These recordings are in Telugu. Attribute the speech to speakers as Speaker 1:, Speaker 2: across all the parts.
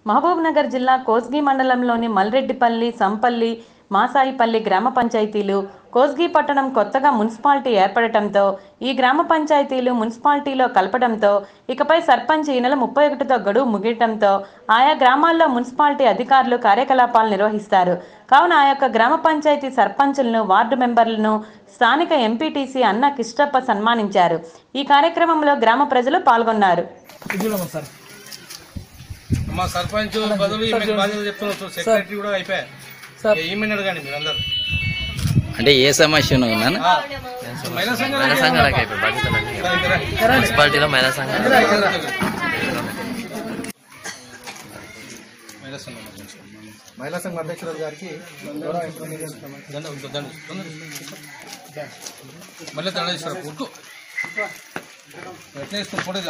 Speaker 1: మహబూబ్నగర్ జిల్లా కోస్గి మండలంలోని మల్రెడ్డిపల్లి సంపల్లి మాసాయిపల్లి గ్రామ పంచాయతీలు కోస్గి పట్టణం కొత్తగా మున్సిపాలిటీ ఏర్పడటంతో ఈ గ్రామ పంచాయతీలు మున్సిపాలిటీలో కలపడంతో ఇకపై సర్పంచ్ ఈ నెల ముప్పై ఒకటితో గడువు ముగియటంతో ఆయా గ్రామాల్లో మున్సిపాలిటీ అధికారులు కార్యకలాపాలు నిర్వహిస్తారు కావున ఆ యొక్క గ్రామ పంచాయతీ సర్పంచులను వార్డు మెంబర్లను స్థానిక ఎంపీటీసీ అన్న కిష్టప్ప సన్మానించారు ఈ కార్యక్రమంలో గ్రామ ప్రజలు పాల్గొన్నారు
Speaker 2: ఇదిగోమ్మా సార్
Speaker 3: మా సర్పంచ్ బదులు ఈమెకు బాధ్యత చెప్తున్నారు సెక్రటరీ కూడా అయిపోయా
Speaker 2: సార్.
Speaker 3: ఈమెను అడగండి మీరు అందరు
Speaker 4: అంటే ఏ సమస్య ఉన్నాను
Speaker 3: ఆ, మహిళా సంఘాలు
Speaker 5: మహిళా సంఘాలకు అయిపోయి బాధ్యతలు మున్సిపాలిటీలో మహిళా సంఘాలు
Speaker 3: మహిళా సంఘం
Speaker 2: మహిళా సంఘ అధ్యక్షురాలు గారికి గౌరవ ఎంపీ
Speaker 3: దండ ఉంచు, దండ ఉంచు, తొందర మళ్ళీ దండ ఇస్తారు ఉట్టు ఎట్లా ఇస్తాం ఫోటో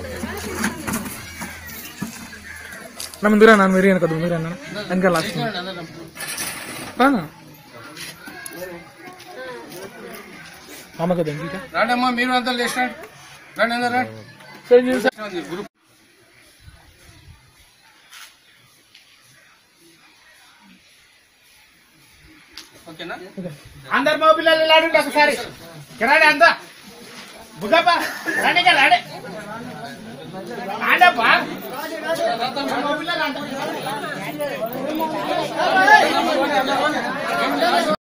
Speaker 2: నా ముందురా నాన్న మీరు వెనక మీరు అన్న వెనక లాస్ట్ రానా ఆమె కదా ఇంకా
Speaker 3: రాండి అమ్మా మీరు అంతా లేచినాడు రండి అందరు రండి
Speaker 2: సరే చేయండి సార్.
Speaker 3: గ్రూప్ ఓకేనా
Speaker 6: అందరు మా పిల్లలు లాడండి ఒకసారి కిరాడి అంతా బుగ్గప్ప రండి ఇక్కడ రండి ఆడప్పా మా పిల్లలు అంతా